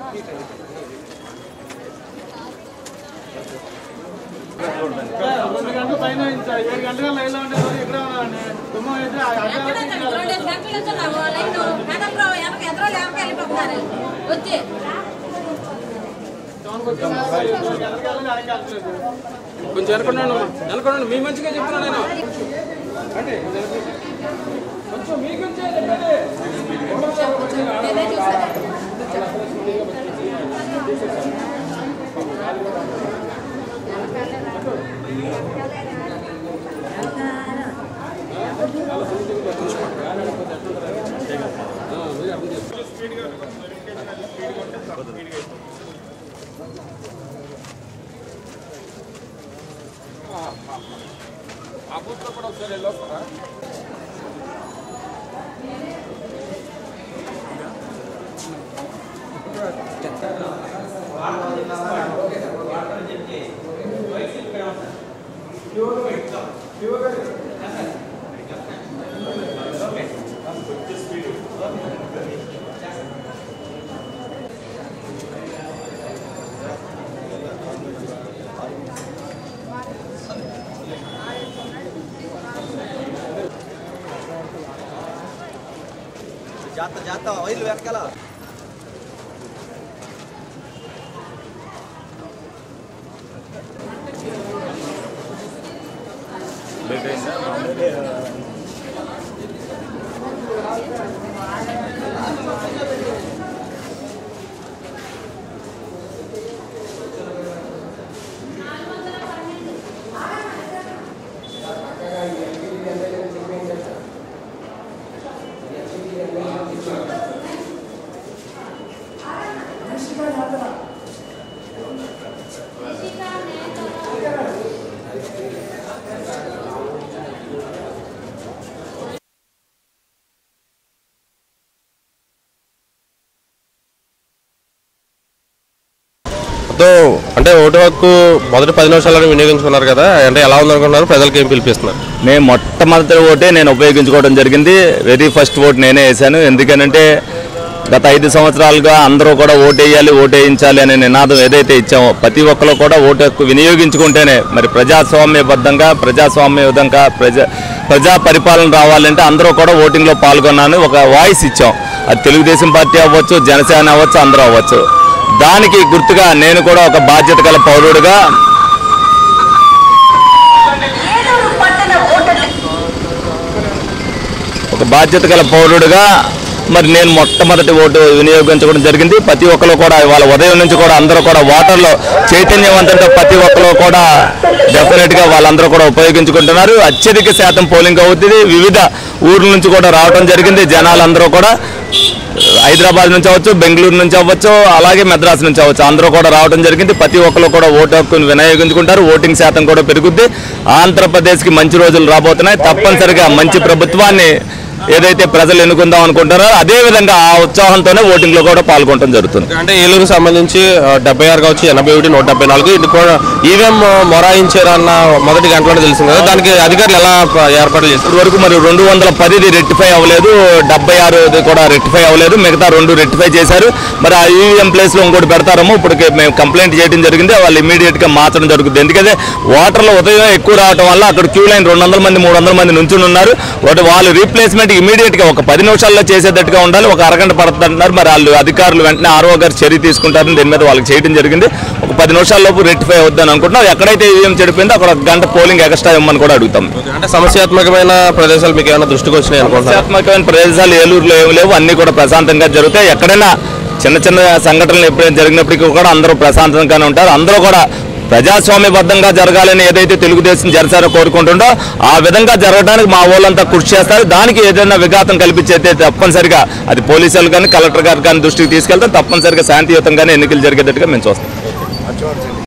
రెండు గంటల పైన అయింది సార్ ఏడు గంటల లైన్లో ఉంటే మరి ఎక్కడ ఉన్నామండి దుమ్ము అయితే ఆ అడ్డాలు రెండు గంటల నుంచి ఉన్నాము లైన్ వెనక వెనక ఎదురు లేక వెళ్ళిపోతున్నారు వచ్చి వెనకాల వెనకాలలేదు కొంచెం వెనకుండా వెనకుండా మీ మంచిగా చెప్తున్నా నేను కొంచెం మీ గురించే చెప్పండి నేనే చూస్తాను ఆ బూత్లో కూడా ఒకసారి వెళ్ళొస్తారా జాగ్రత్త జాగ్రత్త వైర్లు వెనకాల మొత్తం అంటే ఓటు హక్కు మొదటి పది నిమిషాలను వినియోగించుకున్నారు కదా అంటే ఎలా ఉందనుకున్నారు ప్రజలకు ఏం పిలిపిస్తున్నారు నేను మొట్టమొదటి ఓటే నేను ఉపయోగించుకోవడం జరిగింది వెరీ ఫస్ట్ ఓట్ నేనే వేశాను ఎందుకనంటే గత ఐదు సంవత్సరాలుగా అందరూ కూడా ఓటు వేయాలి ఓటు వేయించాలి అనే నినాదం ఏదైతే ఇచ్చామో ప్రతి ఒక్కరు కూడా ఓటు హక్కు వినియోగించుకుంటేనే మరి ప్రజాస్వామ్యబద్ధంగా ప్రజాస్వామ్య విధంగా ప్రజా ప్రజా పరిపాలన రావాలంటే అందరూ కూడా ఓటింగ్లో పాల్గొన్నాను ఒక వాయిస్ ఇచ్చాం అది తెలుగుదేశం పార్టీ అవ్వచ్చు జనసేన అవ్వచ్చు అందరూ అవ్వచ్చు దానికి గుర్తుగా నేను కూడా ఒక బాధ్యత గల పౌరుడిగా ఒక బాధ్యత గల పౌరుడిగా మరి నేను మొట్టమొదటి ఓటు వినియోగించుకోవడం జరిగింది ప్రతి ఒక్కరు కూడా ఇవాళ ఉదయం నుంచి కూడా అందరూ కూడా ఓటర్లో చైతన్యవంతంతో ప్రతి ఒక్కరు కూడా డెఫినెట్ గా వాళ్ళందరూ కూడా ఉపయోగించుకుంటున్నారు అత్యధిక శాతం పోలింగ్ అవుతుంది వివిధ ఊర్ల నుంచి కూడా రావడం జరిగింది జనాలందరూ కూడా హైదరాబాద్ నుంచి అవ్వచ్చు బెంగళూరు నుంచి అవ్వచ్చు అలాగే మెద్రాస్ నుంచి అవ్వచ్చు అందరూ కూడా రావడం జరిగింది ప్రతి ఒక్కరు కూడా ఓటు హక్కును వినియోగించుకుంటారు ఓటింగ్ శాతం కూడా పెరుగుద్ది ఆంధ్రప్రదేశ్కి మంచి రోజులు రాబోతున్నాయి తప్పనిసరిగా మంచి ప్రభుత్వాన్ని ఏదైతే ప్రజలు ఎన్నుకుందాం అనుకుంటారో అదే విధంగా ఆ ఉత్సాహంతోనే ఓటింగ్ లో కూడా పాల్గొనడం జరుగుతుంది అంటే ఏలూరు సంబంధించి డెబ్బై ఆరు కావచ్చు ఎనభై ఒకటి నూట డెబ్బై నాలుగు ఇది కూడా ఈవీఎం మొరాయించారన్న మొదటి గంటలో తెలిసింది కదా దానికి అధికారులు ఎలా ఏర్పాట్లు చేస్తారు ఇప్పటి వరకు మరి రెండు వందల పదిది రెక్టిఫై అవ్వలేదు డెబ్బై ఆరు కూడా రెక్టిఫై అవ్వలేదు మిగతా రెండు రెక్టిఫై చేశారు మరి ఆ ఈవీఎం ప్లేస్ లో ఇంకోటి పెడతారేమో ఇప్పటికి మేము కంప్లైంట్ చేయడం జరిగింది వాళ్ళు ఇమీడియట్ గా మార్చడం జరుగుతుంది ఎందుకంటే ఓటర్లు ఉదయం ఎక్కువ రావడం వల్ల అక్కడ క్యూ లైన్ రెండు వందల మంది మూడు వందల మంది నుంచుని ఉన్నారు ఒకటి వాళ్ళు రీప్లేస్మెంట్ ఇమీడియట్ గా ఒక పది నిమిషాల్లో చేసేటట్టుగా ఉండాలి ఒక అరగంట పడుతుంది అంటున్నారు మరి వాళ్ళు అధికారులు వెంటనే ఆర్ఓ గారు చర్య తీసుకుంటారని దీని మీద వాళ్ళకి చేయడం జరిగింది ఒక పది నిమిషాల లోపు రెక్టిఫై అవుద్దని అనుకుంటున్నాం ఎక్కడైతే ఈవీఎం చెడిపోయిందో అక్కడ ఒక గంట పోలింగ్ ఎక్స్ట్రా ఇవ్వమని కూడా అడుగుతాం అంటే సమస్యాత్మకమైన ప్రదేశాలు మీకు ఏమైనా దృష్టికి వచ్చినాయి అనుకుంటున్నారు సమస్యాత్మకమైన ప్రదేశాలు ఏలూరులో ఏమి లేవు అన్ని కూడా ప్రశాంతంగా జరుగుతాయి ఎక్కడైనా చిన్న చిన్న సంఘటనలు ఎప్పుడైనా జరిగినప్పటికీ కూడా అందరూ ప్రశాంతంగానే ఉంటారు అందరూ కూడా ప్రజాస్వామ్యబద్ధంగా జరగాలని ఏదైతే తెలుగుదేశం జనసేన కోరుకుంటుండో ఆ విధంగా జరగడానికి మా వాళ్ళంతా కృషి చేస్తారు దానికి ఏదైనా విఘాతం కల్పించేస్తే తప్పనిసరిగా అది పోలీసులు కానీ కలెక్టర్ గారు కానీ దృష్టికి తీసుకెళ్తే తప్పనిసరిగా శాంతియుతంగానే ఎన్నికలు జరిగేటట్టుగా మేము చూస్తాం